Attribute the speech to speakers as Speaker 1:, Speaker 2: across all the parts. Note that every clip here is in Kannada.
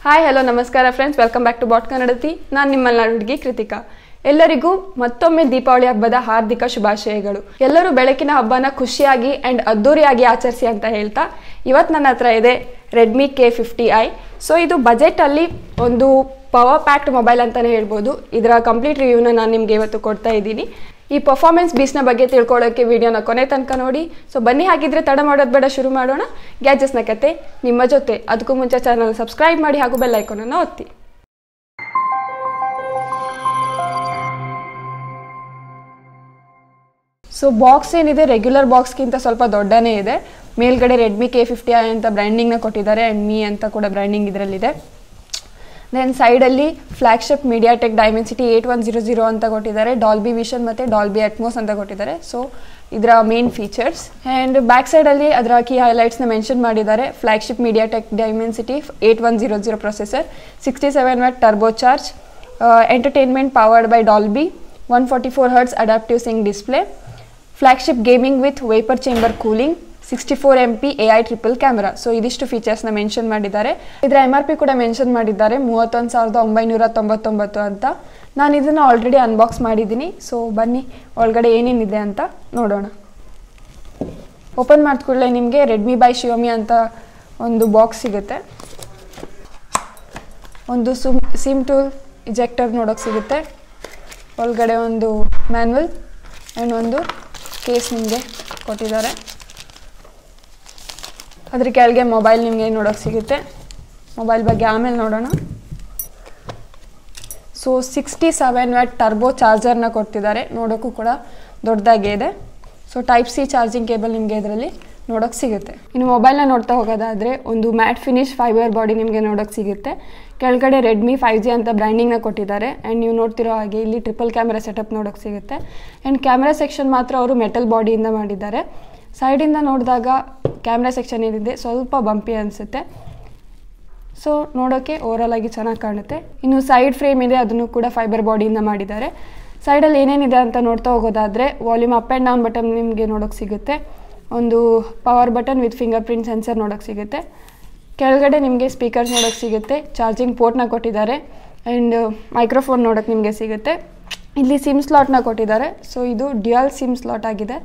Speaker 1: ಹಾಯ್ ಹಲೋ ನಮಸ್ಕಾರ ಫ್ರೆಂಡ್ಸ್ ವೆಲ್ಕಮ್ ಬ್ಯಾಕ್ ಟು ಬಾಟ್ ಕನ್ನಡತಿ ನಾನು ನಿಮ್ಮ ಮಲೆನಾಡು ಹುಡುಗಿ ಕೃತಿಕಾ ಎಲ್ಲರಿಗೂ ಮತ್ತೊಮ್ಮೆ ದೀಪಾವಳಿ ಹಬ್ಬದ ಹಾರ್ದಿಕ ಶುಭಾಶಯಗಳು ಎಲ್ಲರೂ ಬೆಳಕಿನ ಹಬ್ಬನ ಖುಷಿಯಾಗಿ ಆ್ಯಂಡ್ ಅದ್ದೂರಿಯಾಗಿ ಆಚರಿಸಿ ಅಂತ ಹೇಳ್ತಾ ಇವತ್ತು ನನ್ನ ಹತ್ರ ಇದೆ Redmi K fifty i so ಇದು ಬಜೆಟಲ್ಲಿ ಒಂದು ಪವರ್ ಪ್ಯಾಕ್ಡ್ ಮೊಬೈಲ್ ಅಂತಲೇ ಹೇಳ್ಬೋದು ಇದರ ಕಂಪ್ಲೀಟ್ ರಿವ್ಯೂನ ನಾನು ನಿಮಗೆ ಇವತ್ತು ಕೊಡ್ತಾ ಇದ್ದೀನಿ ಈ ಪರ್ಫಾರ್ಮೆನ್ಸ್ ಬೀಸ್ನ ಬಗ್ಗೆ ತಿಳ್ಕೊಳ್ಳೋಕ್ಕೆ ವಿಡಿಯೋನ ಕೊನೆ ತನಕ ನೋಡಿ ಸೊ ಬನ್ನಿ ಹಾಗಿದ್ರೆ ತಡ ಮಾಡೋದು ಬೇಡ ಶುರು ಮಾಡೋಣ ಗ್ಯಾಜೆಟ್ಸ್ನ ಕತೆ ನಿಮ್ಮ ಜೊತೆ ಅದಕ್ಕೂ ಮುಂಚೆ ಚಾನಲ್ ಸಬ್ಸ್ಕ್ರೈಬ್ ಮಾಡಿ ಹಾಗೂ ಬೆಲ್ ಐಕಾನನ್ನು ಒತ್ತಿ ಸೊ ಬಾಕ್ಸ್ ಏನಿದೆ ರೆಗ್ಯುಲರ್ ಬಾಕ್ಸ್ಗಿಂತ ಸ್ವಲ್ಪ ದೊಡ್ಡನೇ ಇದೆ ಮೇಲ್ಗಡೆ ರೆಡ್ಮಿ ಕೆ ಫಿಫ್ಟಿ ಐ ಅಂತ ಬ್ರ್ಯಾಂಡಿಂಗ್ನ ಕೊಟ್ಟಿದ್ದಾರೆ ಆ್ಯಂಡ್ ಮೀ ಅಂತ ಕೂಡ ಬ್ರ್ಯಾಂಡಿಂಗ್ ಇದರಲ್ಲಿದೆ ದೆನ್ ಸೈಡಲ್ಲಿ flagship MediaTek Dimensity eight one zero zero ಅಂತ ಕೊಟ್ಟಿದ್ದಾರೆ ಡಾಲ್ಬಿ ವಿಷನ್ ಮತ್ತು ಡಾಲ್ಬಿ ಅಟ್ಮೋಸ್ ಅಂತ ಕೊಟ್ಟಿದ್ದಾರೆ ಸೊ ಇದರ ಮೇನ್ ಫೀಚರ್ಸ್ ಆ್ಯಂಡ್ ಬ್ಯಾಕ್ ಸೈಡಲ್ಲಿ ಅದರ ಕೀ ಹೈಲೈಟ್ಸ್ನ ಮೆನ್ಷನ್ ಮಾಡಿದ್ದಾರೆ flagship MediaTek Dimensity eight one zero zero processor sixty seven watt turbo charge entertainment powered by Dolby one forty four hertz adaptive sync display flagship gaming with vapour chamber cooling sixty four M P A I triple camera so ಇದಿಷ್ಟು ಫೀಚರ್ಸ್ನ ಮೆನ್ಷನ್ ಮಾಡಿದ್ದಾರೆ ಇದರ ಎಮ್ ಆರ್ ಪಿ ಕೂಡ ಮೆನ್ಷನ್ ಮಾಡಿದ್ದಾರೆ ಮೂವತ್ತೊಂದು ಸಾವಿರದ ಒಂಬೈನೂರ ತೊಂಬತ್ತೊಂಬತ್ತು ಅಂತ ನಾನು ಇದನ್ನು ಆಲ್ರೆಡಿ ಅನ್ಬಾಕ್ಸ್ ಮಾಡಿದ್ದೀನಿ ಸೊ ಬನ್ನಿ ಒಳಗಡೆ ಏನೇನಿದೆ ಅಂತ ನೋಡೋಣ ಓಪನ್ ಮಾಡಿದ ಕೂಡಲೇ ನಿಮಗೆ ರೆಡ್ಮಿ ಬೈ ಶಿಯೋಮಿ ಅಂತ ಒಂದು ಬಾಕ್ಸ್ ಸಿಗುತ್ತೆ ಒಂದು ಸುಮ್ ಸಿಮ್ ಟೂಲ್ ಇಜೆಕ್ಟರ್ ನೋಡೋಕೆ ಸಿಗುತ್ತೆ ಒಳಗಡೆ ಒಂದು ಮ್ಯಾನ್ಯಲ್ ಆ್ಯಂಡ್ ಒಂದು ಕೇಸ್ ನಿಮಗೆ ಕೊಟ್ಟಿದ್ದಾರೆ ಅದ್ರ ಕೆಳಗೆ ಮೊಬೈಲ್ ನಿಮಗೆ ನೋಡೋಕೆ ಸಿಗುತ್ತೆ ಮೊಬೈಲ್ ಬಗ್ಗೆ ಆಮೇಲೆ ನೋಡೋಣ so sixty seven watt turbo ಚಾರ್ಜರ್ನ ಕೊಡ್ತಿದ್ದಾರೆ ನೋಡೋಕ್ಕೂ ಕೂಡ ದೊಡ್ಡದಾಗೇ ಇದೆ so type C charging cable ನಿಮಗೆ ಇದರಲ್ಲಿ ನೋಡೋಕೆ ಸಿಗುತ್ತೆ ಇನ್ನು ಮೊಬೈಲ್ನ ನೋಡ್ತಾ ಹೋಗೋದಾದರೆ ಒಂದು ಮ್ಯಾಟ್ ಫಿನಿಶ್ ಫೈಬರ್ ಬಾಡಿ ನಿಮಗೆ ನೋಡೋಕೆ ಸಿಗುತ್ತೆ ಕೆಳಗಡೆ ರೆಡ್ಮಿ ಫೈವ್ ಜಿ ಅಂತ ಬ್ರ್ಯಾಂಡಿಂಗ್ನ ಕೊಟ್ಟಿದ್ದಾರೆ ಆ್ಯಂಡ್ ನೀವು ನೋಡ್ತಿರೋ ಹಾಗೆ ಇಲ್ಲಿ ಟ್ರಿಪಲ್ ಕ್ಯಾಮ್ರಾ ಸೆಟಪ್ ನೋಡೋಕೆ ಸಿಗುತ್ತೆ ಆ್ಯಂಡ್ ಕ್ಯಾಮ್ರಾ ಸೆಕ್ಷನ್ ಮಾತ್ರ ಅವರು ಮೆಟಲ್ ಬಾಡಿಯಿಂದ ಮಾಡಿದ್ದಾರೆ ಸೈಡಿಂದ ನೋಡಿದಾಗ ಕ್ಯಾಮ್ರಾ ಸೆಕ್ಷನ್ ಏನಿದೆ ಸ್ವಲ್ಪ ಬಂಪಿ ಅನಿಸುತ್ತೆ ಸೊ ನೋಡೋಕ್ಕೆ ಓವರಾಲ್ ಆಗಿ ಚೆನ್ನಾಗಿ ಕಾಣುತ್ತೆ ಇನ್ನು ಸೈಡ್ ಫ್ರೇಮ್ ಇದೆ ಅದನ್ನು ಕೂಡ ಫೈಬರ್ ಬಾಡಿಯಿಂದ ಮಾಡಿದ್ದಾರೆ ಸೈಡಲ್ಲಿ ಏನೇನಿದೆ ಅಂತ ನೋಡ್ತಾ ಹೋಗೋದಾದರೆ volume up and down button ನಿಮಗೆ ನೋಡೋಕೆ ಸಿಗುತ್ತೆ ಒಂದು power button with fingerprint sensor ನೋಡೋಕೆ ಸಿಗುತ್ತೆ ಕೆಳಗಡೆ ನಿಮಗೆ ಸ್ಪೀಕರ್ಸ್ ನೋಡೋಕೆ ಸಿಗುತ್ತೆ ಚಾರ್ಜಿಂಗ್ ಪೋರ್ಟ್ನ ಕೊಟ್ಟಿದ್ದಾರೆ ಆ್ಯಂಡ್ ಮೈಕ್ರೋಫೋನ್ ನೋಡೋಕೆ ನಿಮಗೆ ಸಿಗುತ್ತೆ ಇಲ್ಲಿ ಸಿಮ್ ಸ್ಲಾಟ್ನ ಕೊಟ್ಟಿದ್ದಾರೆ ಸೊ ಇದು ಡ್ಯುಯಲ್ ಸಿಮ್ ಸ್ಲಾಟ್ ಆಗಿದೆ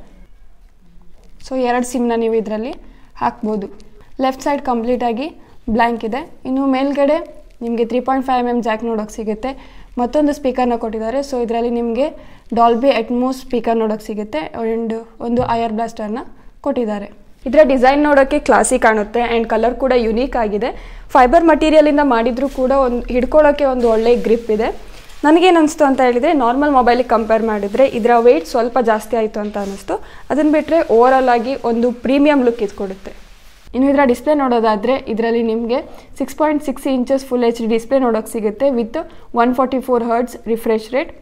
Speaker 1: ಸೊ ಎರಡು ಸಿಮ್ನ ನೀವು ಇದರಲ್ಲಿ ಹಾಕ್ಬೋದು ಲೆಫ್ಟ್ ಸೈಡ್ ಕಂಪ್ಲೀಟಾಗಿ ಬ್ಲ್ಯಾಂಕ್ ಇದೆ ಇನ್ನು ಮೇಲ್ಗಡೆ ನಿಮಗೆ three point five M jack ನೋಡೋಕೆ ಸಿಗುತ್ತೆ ಮತ್ತೊಂದು ಸ್ಪೀಕರ್ನ ಕೊಟ್ಟಿದ್ದಾರೆ ಸೊ ಇದರಲ್ಲಿ ನಿಮಗೆ ಡಾಲ್ಬಿ ಎಟ್ಮೋಸ್ ಸ್ಪೀಕರ್ ನೋಡೋಕೆ ಸಿಗುತ್ತೆ ಆ್ಯಂಡ್ ಒಂದು ಐಯರ್ ಬ್ಲಾಸ್ಟರ್ನ ಕೊಟ್ಟಿದ್ದಾರೆ ಇದರ ಡಿಸೈನ್ ನೋಡೋಕ್ಕೆ ಕ್ಲಾಸಿ ಕಾಣುತ್ತೆ ಆ್ಯಂಡ್ ಕಲರ್ ಕೂಡ ಯುನೀಕ್ ಆಗಿದೆ ಫೈಬರ್ ಮಟೀರಿಯಲಿಂದ ಮಾಡಿದರೂ ಕೂಡ ಒಂದು ಹಿಡ್ಕೊಳ್ಳೋಕ್ಕೆ ಒಂದು ಒಳ್ಳೆಯ ಗ್ರಿಪ್ ಇದೆ ನನಗೇನು ಅನಿಸ್ತು ಅಂತ ಹೇಳಿದರೆ ನಾರ್ಮಲ್ ಮೊಬೈಲಿಗೆ ಕಂಪೇರ್ ಮಾಡಿದರೆ ಇದರ ವೆಯ್ಟ್ ಸ್ವಲ್ಪ ಜಾಸ್ತಿ ಆಯಿತು ಅಂತ ಅನ್ನಿಸ್ತು ಅದನ್ನು ಬಿಟ್ಟರೆ ಓವರಾಲ್ ಆಗಿ ಒಂದು ಪ್ರೀಮಿಯಂ ಲುಕ್ ಇದು ಕೊಡುತ್ತೆ ಇನ್ನು ಇದರ ಡಿಸ್ಪ್ಲೇ ನೋಡೋದಾದರೆ ಇದರಲ್ಲಿ ನಿಮಗೆ six point six inches full H D display ನೋಡೋಕೆ ಸಿಗುತ್ತೆ with one forty four hertz refresh rate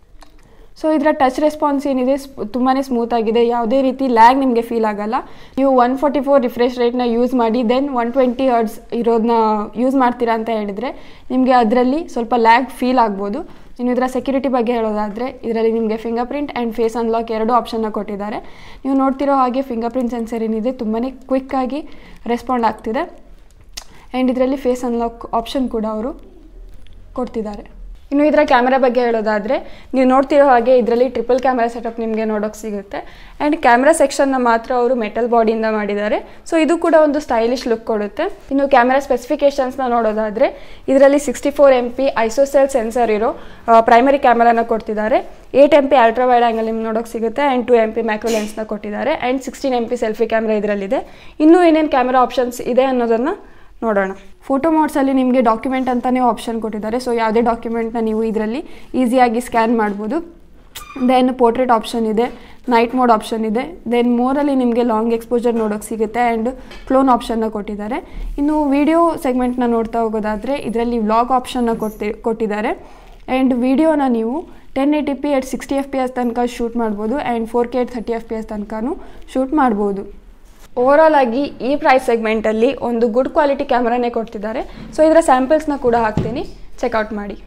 Speaker 1: so ಇದರ ಟಚ್ ರೆಸ್ಪಾನ್ಸ್ ಏನಿದೆ ತುಂಬಾ ಸ್ಮೂತ್ ಆಗಿದೆ ಯಾವುದೇ ರೀತಿ ಲ್ಯಾಗ್ ನಿಮಗೆ ಫೀಲ್ ಆಗಲ್ಲ ನೀವು ಒನ್ ಫಾರ್ಟಿ ಫೋರ್ ರಿಫ್ರೆಶ್ ರೇಟ್ನ ಯೂಸ್ ಮಾಡಿ ದೆನ್ ಒನ್ ಟ್ವೆಂಟಿ ಹರ್ಡ್ಸ್ ಇರೋದನ್ನ ಯೂಸ್ ಮಾಡ್ತೀರಾ ಅಂತ ಹೇಳಿದರೆ ನಿಮಗೆ ಅದರಲ್ಲಿ ಸ್ವಲ್ಪ ಲ್ಯಾಗ್ ಫೀಲ್ ಆಗ್ಬೋದು ಇನ್ನು ಇದರ ಸೆಕ್ಯೂರಿಟಿ ಬಗ್ಗೆ ಹೇಳೋದಾದರೆ ಇದರಲ್ಲಿ ನಿಮಗೆ fingerprint and face unlock ಎರಡು ಆಪ್ಷನ್ನ ಕೊಟ್ಟಿದ್ದಾರೆ ನೀವು ನೋಡ್ತಿರೋ ಹಾಗೆ ಫಿಂಗರ್ ಪ್ರಿಂಟ್ ಸೆನ್ಸರ್ ಏನಿದೆ ತುಂಬಾ ಕ್ವಿಕ್ಕಾಗಿ ರೆಸ್ಪಾಂಡ್ ಆಗ್ತಿದೆ ಆ್ಯಂಡ್ ಇದರಲ್ಲಿ ಫೇಸ್ ಅನ್ಲಾಕ್ ಆಪ್ಷನ್ ಕೂಡ ಅವರು ಕೊಡ್ತಿದ್ದಾರೆ ಇನ್ನು ಇದರ ಕ್ಯಾಮ್ರಾ ಬಗ್ಗೆ ಹೇಳೋದಾದರೆ ನೀವು ನೋಡ್ತಿರೋ ಹಾಗೆ ಇದರಲ್ಲಿ ಟ್ರಿಪಲ್ ಕ್ಯಾಮ್ರಾ ಸೆಟಪ್ ನಿಮಗೆ ನೋಡೋಕೆ ಸಿಗುತ್ತೆ ಆ್ಯಂಡ್ ಕ್ಯಾಮ್ರಾ ಸೆಕ್ಷನ್ನ ಮಾತ್ರ ಅವರು ಮೆಟಲ್ ಬಾಡಿಯಿಂದ ಮಾಡಿದ್ದಾರೆ ಸೊ ಇದು ಕೂಡ ಒಂದು ಸ್ಟೈಲಿಶ್ ಲುಕ್ ಕೊಡುತ್ತೆ ಇನ್ನು ಕ್ಯಾಮ್ರಾ ಸ್ಪೆಸಿಫಿಕೇಷನ್ಸ್ನ ನೋಡೋದಾದರೆ ಇದರಲ್ಲಿ sixty four M P ISOCELL sensor ಇರೋ ಪ್ರೈಮರಿ ಕ್ಯಾಮ್ರಾನ ಕೊಡ್ತಿದ್ದಾರೆ eight M P ultra wide angle ನಿಮ್ಗೆ ನೋಡೋಕೆ ಸಿಗುತ್ತೆ and two M P macro ಲೆನ್ಸ್ನ ಕೊಟ್ಟಿದ್ದಾರೆ and sixteen M P selfie camera ಇದರಲ್ಲಿದೆ ಇನ್ನೂ ಏನೇನು ಕ್ಯಾಮ್ರಾ ಆಪ್ಷನ್ಸ್ ಇದೆ ಅನ್ನೋದನ್ನು ನೋಡೋಣ ಫೋಟೋ ಮೋಡ್ಸಲ್ಲಿ ನಿಮಗೆ ಡಾಕ್ಯುಮೆಂಟ್ ಅಂತಲೇ ಆಪ್ಷನ್ ಕೊಟ್ಟಿದ್ದಾರೆ ಸೊ ಯಾವುದೇ ಡಾಕ್ಯುಮೆಂಟ್ನ ನೀವು ಇದರಲ್ಲಿ ಈಸಿಯಾಗಿ ಸ್ಕ್ಯಾನ್ ಮಾಡ್ಬೋದು ದೆನ್ ಪೋರ್ಟ್ರೇಟ್ ಆಪ್ಷನ್ ಇದೆ ನೈಟ್ ಮೋಡ್ ಆಪ್ಷನ್ ಇದೆ ದೆನ್ ಮೋರಲ್ಲಿ ನಿಮಗೆ ಲಾಂಗ್ ಎಕ್ಸ್ಪೋಜರ್ ನೋಡೋಕೆ ಸಿಗುತ್ತೆ ಆ್ಯಂಡ್ ಕ್ಲೋನ್ ಆಪ್ಷನ್ನ ಕೊಟ್ಟಿದ್ದಾರೆ ಇನ್ನು ವಿಡಿಯೋ ಸೆಗ್ಮೆಂಟ್ನ ನೋಡ್ತಾ ಹೋಗೋದಾದರೆ ಇದರಲ್ಲಿ ವ್ಲಾಗ್ ಆಪ್ಷನ್ನ ಕೊಡ್ತಿ ಕೊಟ್ಟಿದ್ದಾರೆ ಆ್ಯಂಡ್ ವಿಡಿಯೋನ ನೀವು ten eighty P at sixty F P S ತನಕ ಶೂಟ್ ಮಾಡ್ಬೋದು and four K at thirty F P S ತನಕನೂ ಶೂಟ್ ಮಾಡ್ಬೋದು ಓವರಾಲ್ ಆಗಿ ಈ ಪ್ರೈಸ್ ಸೆಗ್ಮೆಂಟಲ್ಲಿ ಒಂದು ಗುಡ್ ಕ್ವಾಲಿಟಿ ಕ್ಯಾಮ್ರಾನೇ ಕೊಡ್ತಿದ್ದಾರೆ ಸೊ ಇದರ ಸ್ಯಾಂಪಲ್ಸ್ನ ಕೂಡ ಹಾಕ್ತೀನಿ ಚೆಕ್ಔಟ್ ಮಾಡಿ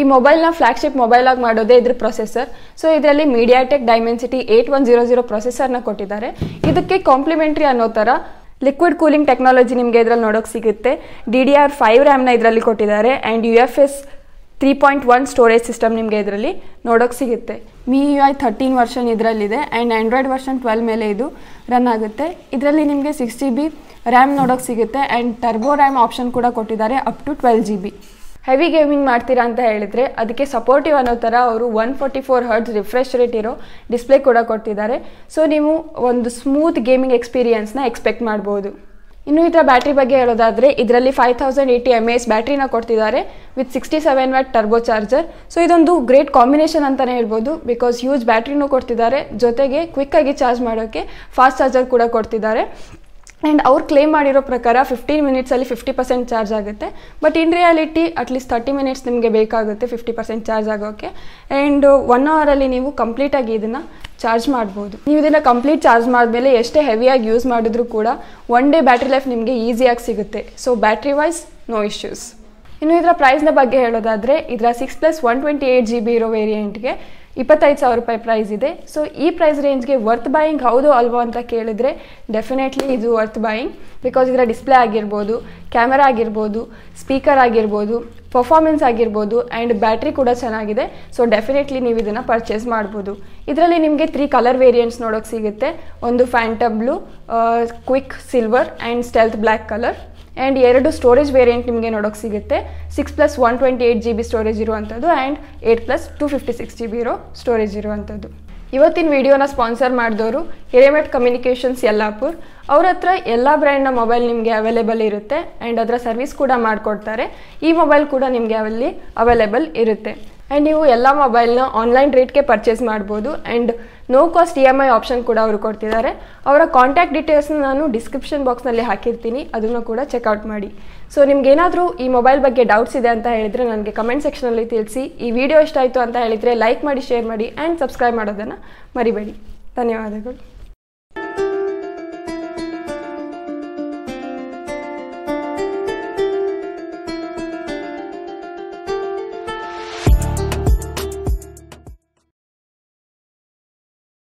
Speaker 1: ಮೊಬೈಲ್ನ ಫ್ಲಾಗ್ಶಿಪ್ ಮೊಬೈಲ್ ಆಗಿ ಮಾಡೋದೇ ಇದ್ರ ಪ್ರೊಸೆಸರ್ ಸೊ ಇದರಲ್ಲಿ MediaTek Dimensity eight one zero zero ಪ್ರೊಸೆಸರ್ನ ಕೊಟ್ಟಿದ್ದಾರೆ ಇದಕ್ಕೆ ಕಾಂಪ್ಲಿಮೆಂಟ್ರಿ ಅನ್ನೋ ಥರ ಲಿಕ್ವಿಡ್ ಕೂಲಿಂಗ್ ಟೆಕ್ನಾಲಜಿ ನಿಮಗೆ ಇದರಲ್ಲಿ ನೋಡೋಕೆ ಸಿಗುತ್ತೆ ಡಿ ಡಿ ಆರ್ ಫೈವ್ ರ್ಯಾಮ್ನ ಇದರಲ್ಲಿ ಕೊಟ್ಟಿದ್ದಾರೆ and U F S three point one storage system ನಿಮಗೆ ಇದರಲ್ಲಿ ನೋಡೋಕೆ ಸಿಗುತ್ತೆ Mi U I thirteen version ಇದರಲ್ಲಿದೆ ಆ್ಯಂಡ್ ಆ್ಯಂಡ್ರಾಯ್ಡ್ ವರ್ಷನ್ ಟ್ವೆಲ್ ಮೇಲೆ ಇದು ರನ್ ಆಗುತ್ತೆ ಇದರಲ್ಲಿ ನಿಮಗೆ ಸಿಕ್ಸ್ ಜಿ ಬಿ ರ್ಯಾಮ್ ನೋಡೋಕೆ ಸಿಗುತ್ತೆ ಆ್ಯಂಡ್ ಟರ್ಬೋ ರ್ಯಾಮ್ ಆಪ್ಷನ್ ಕೂಡ ಕೊಟ್ಟಿದ್ದಾರೆ up to twelve G B heavy gaming ಮಾಡ್ತೀರಾ ಅಂತ ಹೇಳಿದರೆ ಅದಕ್ಕೆ ಸಪೋರ್ಟಿವ್ ಅನ್ನೋ ಥರ ಅವರು one forty four hertz refresh rate ಇರೋ ಡಿಸ್ಪ್ಲೇ ಕೂಡ ಕೊಟ್ಟಿದ್ದಾರೆ ಸೊ ನೀವು ಒಂದು ಸ್ಮೂತ್ ಗೇಮಿಂಗ್ ಎಕ್ಸ್ಪೀರಿಯನ್ಸ್ನ ಎಕ್ಸ್ಪೆಕ್ಟ್ ಮಾಡ್ಬೋದು ಇನ್ನು ಇದರ ಬ್ಯಾಟ್ರಿ ಬಗ್ಗೆ ಹೇಳೋದಾದರೆ ಇದರಲ್ಲಿ five thousand eighty M S ಬ್ಯಾಟ್ರಿನ ಕೊಡ್ತಿದ್ದಾರೆ with sixty seven watt turbo charger so ಇದೊಂದು ಗ್ರೇಟ್ ಕಾಂಬಿನೇಷನ್ ಅಂತಲೇ ಹೇಳ್ಬೋದು ಬಿಕಾಸ್ ಹ್ಯೂಜ್ ಬ್ಯಾಟ್ರಿನೂ ಕೊಡ್ತಿದ್ದಾರೆ ಜೊತೆಗೆ ಕ್ವಿಕ್ಕಾಗಿ ಚಾರ್ಜ್ ಮಾಡೋಕ್ಕೆ ಫಾಸ್ಟ್ ಚಾರ್ಜರ್ ಕೂಡ ಕೊಡ್ತಿದ್ದಾರೆ ಆ್ಯಂಡ್ ಅವ್ರು ಕ್ಲೇಮ್ ಮಾಡಿರೋ ಪ್ರಕಾರ ಫಿಫ್ಟೀನ್ ಮಿನಿಟ್ಸಲ್ಲಿ ಫಿಫ್ಟಿ ಪರ್ಸೆಂಟ್ ಚಾರ್ಜ್ ಆಗುತ್ತೆ but in reality at least thirty minutes ನಿಮಗೆ ಬೇಕಾಗುತ್ತೆ ಫಿಫ್ಟಿ ಪರ್ಸೆಂಟ್ ಚಾರ್ಜ್ ಆಗೋಕ್ಕೆ ಆ್ಯಂಡ್ ಒನ್ ಅವರಲ್ಲಿ ನೀವು ಕಂಪ್ಲೀಟಾಗಿ ಇದನ್ನು ಚಾರ್ಜ್ ಮಾಡ್ಬೋದು ನೀವು ಇದನ್ನು ಕಂಪ್ಲೀಟ್ ಚಾರ್ಜ್ ಮಾಡಿದ್ಮೇಲೆ ಎಷ್ಟೇ ಹೆವಿಯಾಗಿ ಯೂಸ್ ಮಾಡಿದ್ರೂ ಕೂಡ ಒನ್ ಡೇ ಬ್ಯಾಟ್ರಿ ಲೈಫ್ ನಿಮಗೆ ಈಸಿಯಾಗಿ ಸಿಗುತ್ತೆ so battery wise no issues ಇನ್ನು ಇದರ ಪ್ರೈಸ್ನ ಬಗ್ಗೆ ಹೇಳೋದಾದರೆ ಇದರ six plus one twenty eight G B ಇರೋ ವೇರಿಯಂಟ್ಗೆ ಇಪ್ಪತ್ತೈದು ಸಾವಿರ ರೂಪಾಯಿ ಪ್ರೈಸ್ ಇದೆ ಸೊ ಈ ಪ್ರೈಸ್ ರೇಂಜ್ಗೆ ವರ್ತ್ ಬಾಯಿಂಗ್ ಹೌದು ಅಲ್ವೋ ಅಂತ ಕೇಳಿದ್ರೆ ಡೆಫಿನೆಟ್ಲಿ ಇದು ವರ್ತ್ ಬಾಯಿಂಗ್ ಬಿಕಾಸ್ ಇದರ ಡಿಸ್ಪ್ಲೇ ಆಗಿರ್ಬೋದು ಕ್ಯಾಮೆರಾ ಆಗಿರ್ಬೋದು ಸ್ಪೀಕರ್ ಆಗಿರ್ಬೋದು ಪರ್ಫಾರ್ಮೆನ್ಸ್ ಆಗಿರ್ಬೋದು ಆ್ಯಂಡ್ ಬ್ಯಾಟ್ರಿ ಕೂಡ ಚೆನ್ನಾಗಿದೆ ಸೊ ಡೆಫಿನೆಟ್ಲಿ ನೀವು ಇದನ್ನು ಪರ್ಚೇಸ್ ಮಾಡ್ಬೋದು ಇದರಲ್ಲಿ ನಿಮಗೆ ತ್ರೀ ಕಲರ್ ವೇರಿಯಂಟ್ಸ್ ನೋಡೋಕೆ ಸಿಗುತ್ತೆ ಒಂದು phantom blue quick silver and stealth black colour and ಎರಡು ಸ್ಟೋರೇಜ್ ವೇರಿಯಂಟ್ ನಿಮಗೆ ನೋಡೋಕೆ ಸಿಗುತ್ತೆ six plus one twenty eight G B storage ಇರುವಂಥದ್ದು and eight plus two fifty six G B ಇರೋ ಸ್ಟೋರೇಜ್ ಇರುವಂಥದ್ದು ಇವತ್ತಿನ ವಿಡಿಯೋನ ಸ್ಪಾನ್ಸರ್ ಮಾಡಿದವರು ಹಿರೇಮೆಟ್ ಕಮ್ಯುನಿಕೇಷನ್ಸ್ ಯಲ್ಲಾಪುರ್ ಅವ್ರ ಹತ್ರ ಎಲ್ಲ ಬ್ರ್ಯಾಂಡ್ನ ಮೊಬೈಲ್ ನಿಮಗೆ ಅವೈಲೇಬಲ್ ಇರುತ್ತೆ ಆ್ಯಂಡ್ ಅದರ ಸರ್ವಿಸ್ ಕೂಡ ಮಾಡಿಕೊಡ್ತಾರೆ ಈ ಮೊಬೈಲ್ ಕೂಡ ನಿಮಗೆ ಅಲ್ಲಿ ಅವೈಲೇಬಲ್ ಇರುತ್ತೆ ಆ್ಯಂಡ್ ನೀವು ಎಲ್ಲ ಮೊಬೈಲ್ನ ಆನ್ಲೈನ್ ರೇಟ್ಗೆ ಪರ್ಚೇಸ್ ಮಾಡ್ಬೋದು and no cost E M I option ಕೂಡ ಅವರು ಕೊಡ್ತಿದ್ದಾರೆ ಅವರ ಕಾಂಟ್ಯಾಕ್ಟ್ ಡೀಟೇಲ್ಸ್ನ ನಾನು ಡಿಸ್ಕ್ರಿಪ್ಷನ್ ಬಾಕ್ಸ್ನಲ್ಲಿ ಹಾಕಿರ್ತೀನಿ ಅದನ್ನು ಕೂಡ ಚೆಕ್ಔಟ್ ಮಾಡಿ ಸೊ ನಿಮ್ಗೇನಾದರೂ ಈ ಮೊಬೈಲ್ ಬಗ್ಗೆ ಡೌಟ್ಸ್ ಇದೆ ಅಂತ ಹೇಳಿದರೆ ನನಗೆ ಕಮೆಂಟ್ ಸೆಕ್ಷನಲ್ಲಿ ತಿಳಿಸಿ ಈ ವಿಡಿಯೋ ಇಷ್ಟ ಆಯಿತು ಅಂತ ಹೇಳಿದರೆ ಲೈಕ್ ಮಾಡಿ ಶೇರ್ ಮಾಡಿ ಆ್ಯಂಡ್ ಸಬ್ಸ್ಕ್ರೈಬ್ ಮಾಡೋದನ್ನು ಮರಿಬೇಡಿ ಧನ್ಯವಾದಗಳು